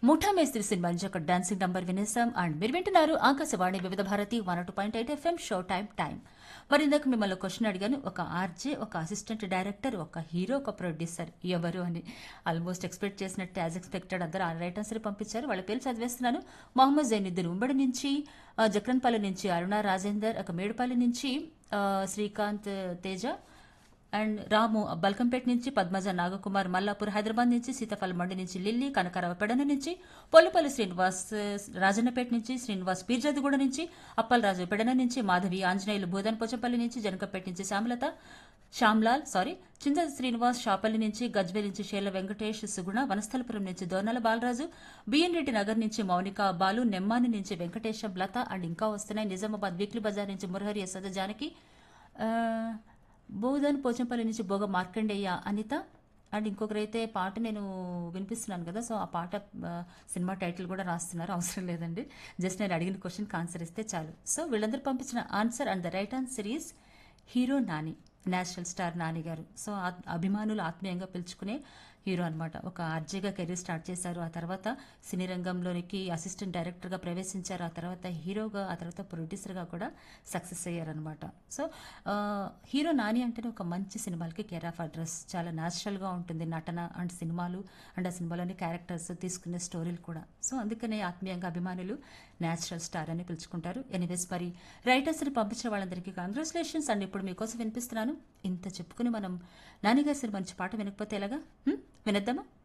ముఠా మేస్త్రి సినిమా నుంచి ఒక డాన్సింగ్ నంబర్ వినేసాం అండ్ మీరు వింటున్నారు Akashvani Vividh Bharati one two point eight FM show time time మరి ఇందాక మిమ్మల్ని క్వశ్చన్ అడిగాను ఒక ఆర్జే ఒక అసిస్టెంట్ డైరెక్టర్ ఒక హీరో ఒక ప్రొడ్యూసర్ ఎవరు అని ఆల్మోస్ట్ ఎక్స్పెక్ట్ చేసినట్టు యాజ్ ఎక్స్పెక్టెడ్ అందరూ ఆ రైట్ ఆన్సర్ పంపించారు వాళ్ళ పేరు చదివేస్తున్నాను మొహమ్మద్ జైనుద్దీన్ ఉమ్మడి నుంచి ఆ, జక్రన్పల్లి నుంచి అరుణ రాజేందర్ ఒక మేడుపల్లి నుంచి ఆ, శ్రీకాంత్ తేజ అండ్ రాము బల్కంపేట నుంచి పద్మజ నాగకుమార్ మల్లాపూర్ హైదరాబాద్ నుంచి సీతాఫల మండి నుంచి లిల్లీ కనకరావు పెడన నుంచి పొల్లుపల్లి శ్రీనివాస్ రాజన్నపేట నుంచి శ్రీనివాస్ పీర్జాదిగూడ నుంచి అప్పలరాజు పెడన నుంచి మాధవి ఆంజనేయులు భూదన్ పోచంపల్లి నుంచి జనకపేట నుంచి శ్యామలత శ్యామ్లాల్ సారీ చింత శ్రీనివాస్ షాపల్లి నుంచి గజ్వేల్ నుంచి షేల వెంకటేష్ సుగుణ వనస్థలపురం నుంచి దోర్నల బాలరాజు బిఎన్ రెడ్డి నగర్ నుంచి మౌనిక బాలు నెమ్మాని నుంచి వెంకటేశం లత అండ్ ఇంకా వస్తున్నాయి నిజామాబాద్ వీక్లీ బజార్ నుంచి మురహరి యశోద జానకి ఆ, బోధన్ పోచంపల్లి నుంచి బోగ మార్కండేయ అనిత అండ్ ఇంకొకరైతే పాట నేను వినిపిస్తున్నాను కదా సో ఆ పాట ఆ, సినిమా టైటిల్ కూడా రాస్తున్నారు అవసరం లేదండి జస్ట్ నేను అడిగిన క్వశ్చన్కి ఆన్సర్ ఇస్తే చాలు సో వీళ్ళందరూ పంపించిన answer and the right answer is hero Nani national star Nani garu so ఆ- అభిమానులు ఆత్మీయంగా పిలుచుకునే హీరో అన్నమాట ఒక ఆర్జేగా కెరీర్ స్టార్ట్ చేశారు ఆ తర్వాత సినీ రంగంలోనికి అసిస్టెంట్ డైరెక్టర్గా ప్రవేశించారు ఆ తర్వాత హీరోగా ఆ తర్వాత ప్రొడ్యూసర్గా కూడా సక్సెస్ అయ్యారనమాట సో ఆ, హీరో నాని అంటేనే ఒక మంచి సినిమాలకి కేర్ ఆఫ్ అడ్రస్ చాలా న్యాచురల్గా ఉంటుంది నటన అండ్ సినిమాలు అండ్ ఆ సినిమాలోని క్యారెక్టర్స్ తీసుకునే స్టోరీలు కూడా సో అందుకనే ఆత్మీయంగా అభిమానులు న్యాచురల్ స్టార్ అని పిలుచుకుంటారు ఎనీవేస్ మరి రైటర్స్ని పంపించిన వాళ్ళందరికీ కంగ్రాచులేషన్స్ అండ్ ఇప్పుడు మీకోసం వినిపిస్తున్నాను ఇంత చెప్పుకుని మనం నాన్నగారి సినిమా నుంచి పాట వినకపోతే ఎలాగా హ్మ్? వినేద్దామా